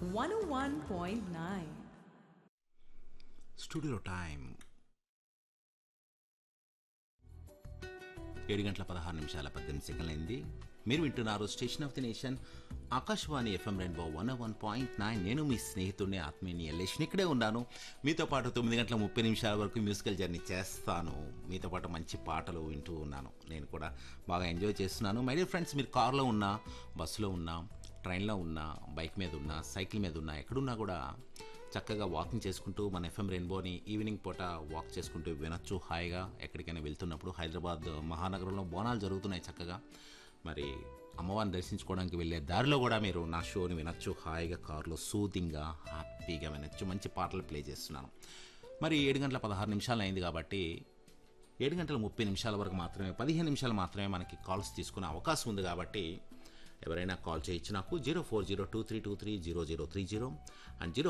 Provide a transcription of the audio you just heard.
101.9. Studio time ఏడు గంటల పదహారు నిమిషాల పద్దెనిమిది సెకండ్లు అయింది మీరు వింటున్నారు station of the nation Akashvani FM rainbow one one point nine నేను మీ స్నేహితుడిని ఆత్మీయుని ఎల్లేషన్ ఇక్కడే ఉన్నాను మీతో పాటు తొమ్మిది గంటల ముప్పై నిమిషాల వరకు మ్యూజికల్ జర్నీ చేస్తాను మీతో పాటు మంచి పాటలు వింటూ ఉన్నాను నేను కూడా బాగా ఎంజాయ్ చేస్తున్నాను మై డియర్ ఫ్రెండ్స్ మీరు కార్లో ఉన్నా బస్సులో ఉన్నా ట్రైన్లో ఉన్నా బైక్ మీద ఉన్నా సైకిల్ మీద ఉన్నా ఎక్కడున్నా కూడా చక్కగా వాకింగ్ చేసుకుంటూ మన ఎఫ్ఎం రెయిన్బోని ఈవినింగ్ పూట వాక్ చేసుకుంటూ వినొచ్చు హాయిగా ఎక్కడికైనా వెళ్తున్నప్పుడు హైదరాబాద్ మహానగరంలో బోనాలు జరుగుతున్నాయి చక్కగా మరి అమ్మవారిని దర్శించుకోవడానికి వెళ్ళే దారిలో కూడా మీరు నా షోని వినొచ్చు హాయిగా కారులో సూదింగ్గా హ్యాపీగా వినొచ్చు మంచి పాటలు ప్లే చేస్తున్నాను మరి ఏడు గంటల పదహారు నిమిషాలు అయింది కాబట్టి ఏడు గంటల ముప్పై నిమిషాల వరకు మాత్రమే పదిహేను నిమిషాలు మాత్రమే మనకి కాల్స్ తీసుకునే అవకాశం ఉంది కాబట్టి ఎవరైనా కాల్ చేయొచ్చు నాకు zero four zero two three two three zero zero three zero and zero